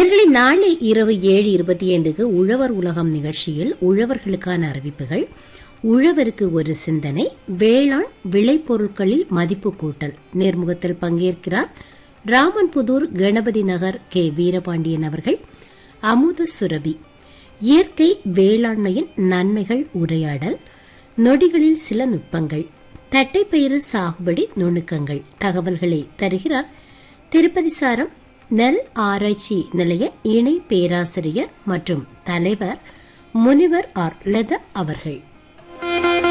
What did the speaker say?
நேர்களை நாளை இரவு ஏழு இருபத்தி ஐந்துக்கு உழவர் உலகம் நிகழ்ச்சியில் உழவர்களுக்கான அறிவிப்புகள் உழவருக்கு ஒரு சிந்தனை வேளாண் விளைபொருட்களில் மதிப்பு கூட்டல் நேர்முகத்தில் பங்கேற்கிறார் ராமன்புதூர் கணபதி நகர் கே வீரபாண்டியன் அவர்கள் அமுத சுரபி இயற்கை வேளாண்மையின் நன்மைகள் உரையாடல் நொடிகளில் சில நுட்பங்கள் தட்டைப்பயிறு சாகுபடி நுணுக்கங்கள் தகவல்களை தருகிறார் திருப்பதி சாரம் நெல் ஆராய்ச்சி நிலைய இணை பேராசிரியர் மற்றும் தலைவர் முனிவர் ஆர் லதா அவர்கள்